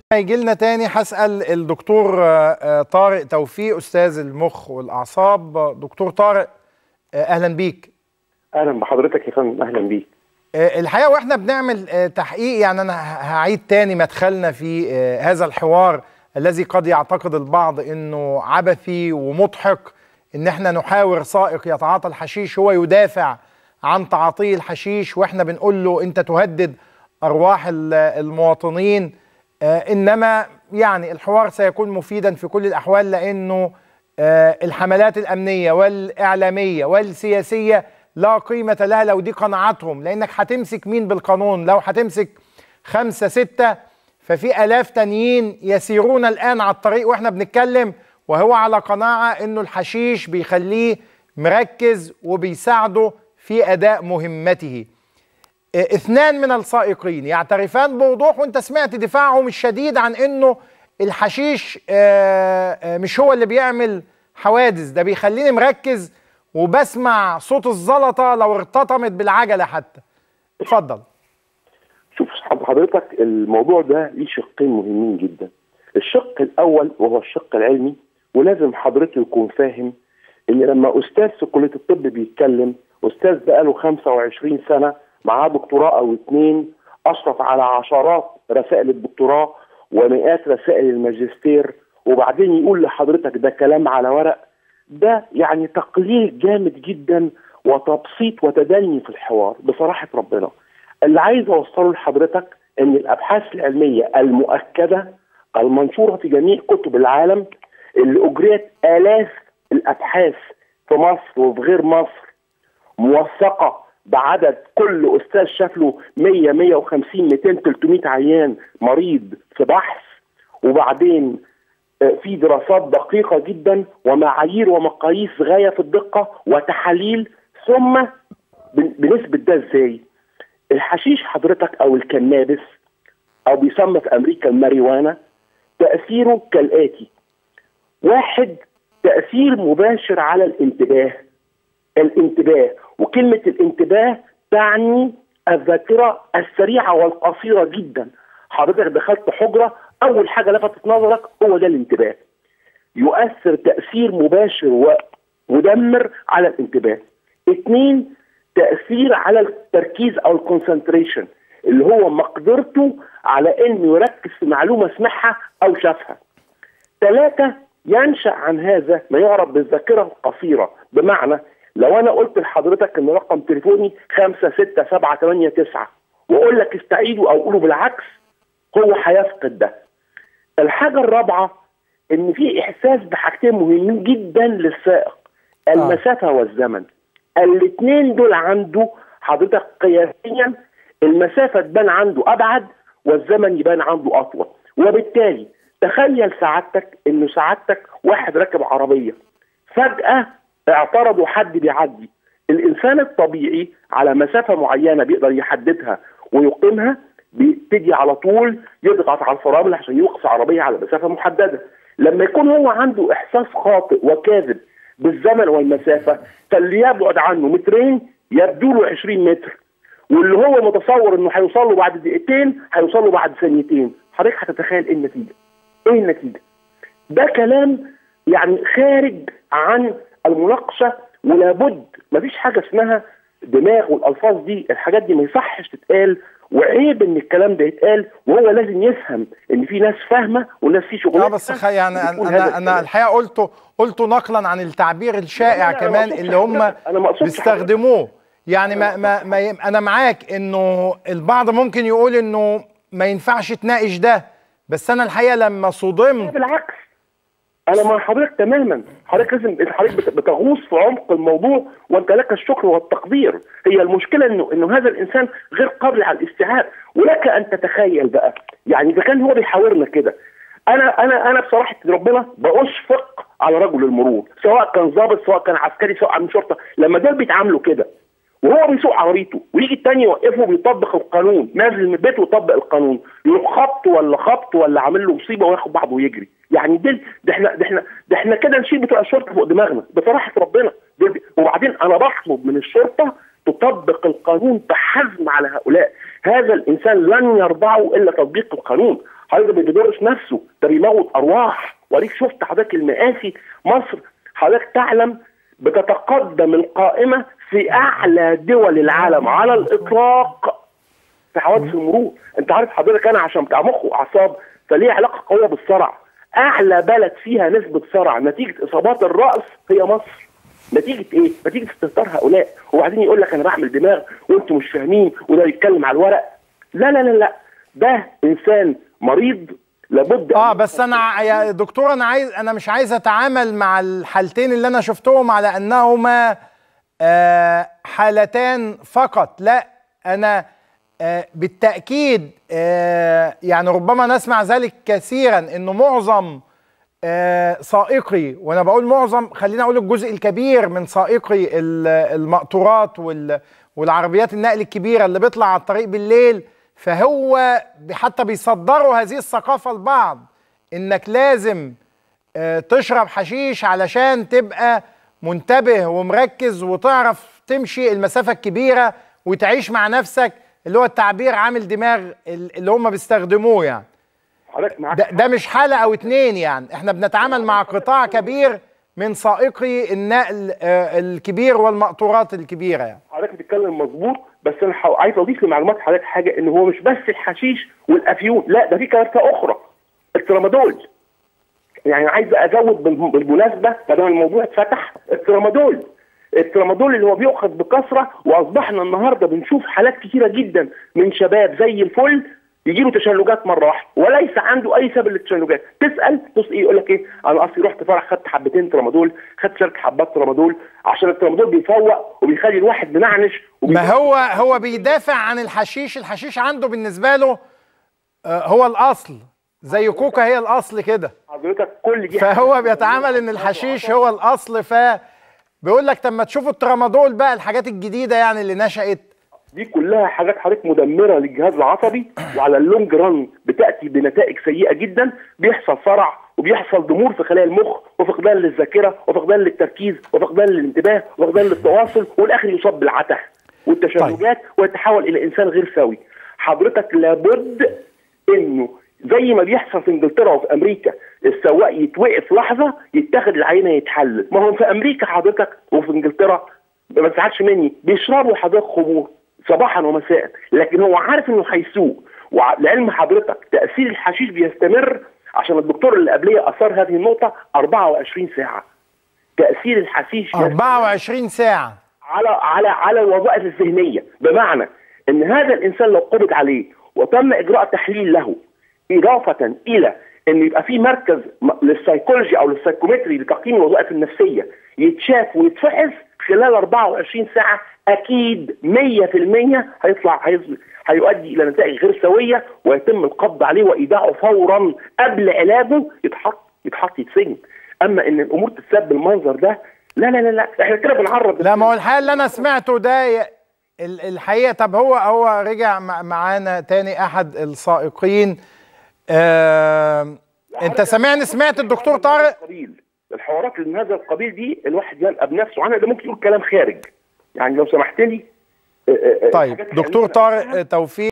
ما يجي لنا تاني هسال الدكتور طارق توفيق استاذ المخ والاعصاب دكتور طارق اهلا بيك اهلا بحضرتك يا فندم اهلا بيك الحقيقه واحنا بنعمل تحقيق يعني انا هعيد تاني مدخلنا في هذا الحوار الذي قد يعتقد البعض انه عبثي ومضحك ان احنا نحاور سائق يتعاطى الحشيش هو يدافع عن تعاطيه الحشيش واحنا بنقول له انت تهدد ارواح المواطنين انما يعني الحوار سيكون مفيدا في كل الاحوال لانه الحملات الامنيه والاعلاميه والسياسيه لا قيمه لها لو دي قناعاتهم لانك هتمسك مين بالقانون لو هتمسك خمسه سته ففي الاف تانيين يسيرون الان على الطريق واحنا بنتكلم وهو على قناعه انه الحشيش بيخليه مركز وبيساعده في اداء مهمته اثنان من السائقين يعترفان بوضوح وانت سمعت دفاعهم الشديد عن انه الحشيش مش هو اللي بيعمل حوادث ده بيخليني مركز وبسمع صوت الزلطه لو ارتطمت بالعجله حتى اتفضل شوف حضرتك الموضوع ده ليه شقين مهمين جدا الشق الاول وهو الشق العلمي ولازم حضرته يكون فاهم ان لما استاذ في كليه الطب بيتكلم استاذ بقاله 25 سنه معاه دكتوراه او اثنين اشرف على عشرات رسائل الدكتوراه ومئات رسائل الماجستير وبعدين يقول لحضرتك ده كلام على ورق ده يعني تقليل جامد جدا وتبسيط وتدني في الحوار بصراحه ربنا اللي عايز اوصله لحضرتك ان الابحاث العلميه المؤكده المنشوره في جميع كتب العالم اللي اجريت الاف الابحاث في مصر وفي غير مصر موثقه بعدد كل استاذ شاف له 100 150 200 300 عيان مريض في بحث وبعدين في دراسات دقيقه جدا ومعايير ومقاييس غايه في الدقه وتحاليل ثم بنثبت ده ازاي؟ الحشيش حضرتك او الكنابس او بيسمى في امريكا الماريوانا تاثيره كالاتي واحد تاثير مباشر على الانتباه الانتباه وكلمه الانتباه تعني الذاكره السريعه والقصيره جدا حضرتك دخلت حجره اول حاجه لفتت نظرك هو ده الانتباه يؤثر تاثير مباشر ومدمر على الانتباه اثنين تاثير على التركيز او الكونسنتريشن اللي هو مقدرته على انه يركز في معلومه سمعها او شافها. ثلاثه ينشا عن هذا ما يعرف بالذاكره القصيره بمعنى لو انا قلت لحضرتك ان رقم تليفوني 5 6 7 8 9 واقول لك استعيده او قوله بالعكس هو هيفقد ده. الحاجه الرابعه ان في احساس بحاجتين مهمين جدا للسائق المسافه والزمن. الاثنين دول عنده حضرتك قياسيا المسافه تبان عنده ابعد والزمن يبان عنده اطول وبالتالي تخيل سعادتك انه سعادتك واحد راكب عربيه فجاه اعترضوا حد بيعدي الانسان الطبيعي على مسافه معينه بيقدر يحددها ويقيمها بيبتدي على طول يضغط على الفرامل عشان يوقف عربيه على مسافه محدده لما يكون هو عنده احساس خاطئ وكاذب بالزمن والمسافه فاللي يبعد عنه مترين يبدو له 20 متر واللي هو متصور انه هيوصل له بعد دقيقتين هيوصل له بعد ثانيتين حضرتك هتتخيل ايه النتيجه؟ ايه النتيجه؟ ده كلام يعني خارج عن المناقشه ولابد مفيش حاجه اسمها دماغ والالفاظ دي الحاجات دي ما يصحش تتقال وعيب ان الكلام ده يتقال وهو لازم يفهم ان في ناس فاهمه وناس في شغلانه لا بس يعني انا انا الحقيقه قلته قلته نقلا عن التعبير الشائع لا لا كمان اللي هم بيستخدموه يعني ما ما, ما انا معاك انه البعض ممكن يقول انه ما ينفعش تناقش ده بس انا الحقيقه لما صدمت بالعكس انا مع حضرتك تماما حضرتك لازم حضرتك بتغوص في عمق الموضوع وانت لك الشكر والتقدير هي المشكله انه انه هذا الانسان غير قابل على الاستيعاب ولك ان تتخيل بقى يعني اذا كان هو بيحاورنا كده انا انا انا بصراحه ربنا باشفق على رجل المرور سواء كان ضابط سواء كان عسكري سواء من شرطه لما دول بيتعاملوا كده وهو بيسوق عربيته ويجي التاني يوقفه بيطبق القانون نازل من بيته ويطبق القانون يروح خبط ولا خبط ولا عامل له مصيبه وياخد بعضه ويجري يعني دي ده احنا ده احنا ده احنا كده نشيل بتوع الشرطه فوق دماغنا بصراحه ربنا وبعدين انا بطلب من الشرطه تطبق القانون بحزم على هؤلاء هذا الانسان لن يرضعه الا تطبيق القانون حضرتك ما بيضرش نفسه ده بيموت ارواح وليك شفت حضرتك المآسي مصر حضرتك تعلم بتتقدم القائمه في اعلى دول العالم على الاطلاق في حوادث المرور انت عارف حضرتك انا عشان بتاع مخ واعصاب فليه علاقه قويه بالصرع اعلى بلد فيها نسبه صرع نتيجه اصابات الراس هي مصر نتيجه ايه؟ نتيجه استهتار هؤلاء وبعدين يقول لك انا بعمل دماغ وانتم مش فاهمين وده يتكلم على الورق لا لا لا لا ده انسان مريض لابد اه بس انا ع- يا دكتور انا عايز انا مش عايز اتعامل مع الحالتين اللي انا شفتهم على انهما آه حالتان فقط لا انا آه بالتاكيد آه يعني ربما نسمع ذلك كثيرا انه معظم آه سائقي وانا بقول معظم خلينا اقول الجزء الكبير من سائقي ال- المقطورات وال والعربيات النقل الكبيره اللي بيطلع على الطريق بالليل فهو حتى بيصدروا هذه الثقافه لبعض انك لازم آه، تشرب حشيش علشان تبقى منتبه ومركز وتعرف تمشي المسافه الكبيره وتعيش مع نفسك اللي هو التعبير عامل دماغ ال- اللي هم بيستخدموه يعني حضرتك معاك ده, ده مش حالة أو اتنين يعني احنا بنتعامل مع قطاع كبير من سائقي النقل آه، الكبير والمقطورات الكبيرة يعني حضرتك بتتكلم مظبوط بس انا حو- عايز اضيف لمعلومات حضرتك حاجه ان هو مش بس الحشيش والافيون لا ده في كارثه اخرى الترامادول يعني عايز ازود بالم- بالمناسبه ما دام الموضوع اتفتح الترامادول الترامادول اللي هو بيؤخذ بكثره واصبحنا النهارده بنشوف حالات كثيره جدا من شباب زي الفل يجي له تشنجات مره واحده وليس عنده اي سبب للتشنجات تسال بص ايه يقول لك ايه انا اصلي رحت فرح خدت حبتين ترامادول خدت شركه حبات ترامادول عشان الترامادول بيفوق وبيخلي الواحد منعنش ما هو هو بيدافع عن الحشيش الحشيش عنده بالنسبة له آه، هو الأصل زي كوكا هي الأصل كده حضرتك كل دي فهو بيتعامل ان الحشيش هو الأصل ف بيقول لك طب ما تشوفوا الترامادول بقى الحاجات الجديدة يعني اللي نشأت دي كلها حاجات حضرتك مدمره للجهاز العصبي وعلى اللونج ران بتاتي بنتائج سيئه جدا بيحصل صرع وبيحصل ضمور في خلايا المخ وفقدان للذاكره وفقدان للتركيز وفقدان للانتباه وفقدان للتواصل والاخر يصاب بالعته والتشنجات ويتحول الى انسان غير سوي حضرتك لابد انه زي ما بيحصل في انجلترا وفي امريكا السواق يتوقف لحظه يتاخد العينه يتحلل ما هو في امريكا حضرتك وفي انجلترا ما تزعلش مني بيشربوا حضرتك خمور صباحا ومساء لكن هو عارف انه هيسوق ولعلم حضرتك تاثير الحشيش بيستمر عشان الدكتور اللي قبليه اثار هذه النقطه 24 ساعه تاثير الحشيش يستمر 24 ساعة على على على الوظائف الذهنيه بمعنى ان هذا الانسان لو قبض عليه وتم اجراء تحليل له اضافه الى ان يبقى في مركز م- للسيكولوجي او للسايكومتري لتقييم الوظائف النفسيه يتشاف ويتفحص خلال 24 ساعه اكيد 100% هيطلع هيظ- هيؤدي الى نتائج غير سويه ويتم القبض عليه وايداعه فورا قبل علاجه يتحط يتحط يتسجن اما ان الامور تتساب بالمنظر ده لا لا لا لا احنا كده بنعرض لا ما هو الحقيقه اللي انا سمعته ده ي- ال- الحقيقه طب هو هو رجع مع- معانا تاني احد السائقين آه انت سامعني سمعت الدكتور طارق القبيل. الحوارات اللي من هذا القبيل دي الواحد يلقى بنفسه عنها ده ممكن يقول كلام خارج يعني لو سمحت لي آه، آه، آه، طيب الحاجات دكتور اللي أنا طارق توفيق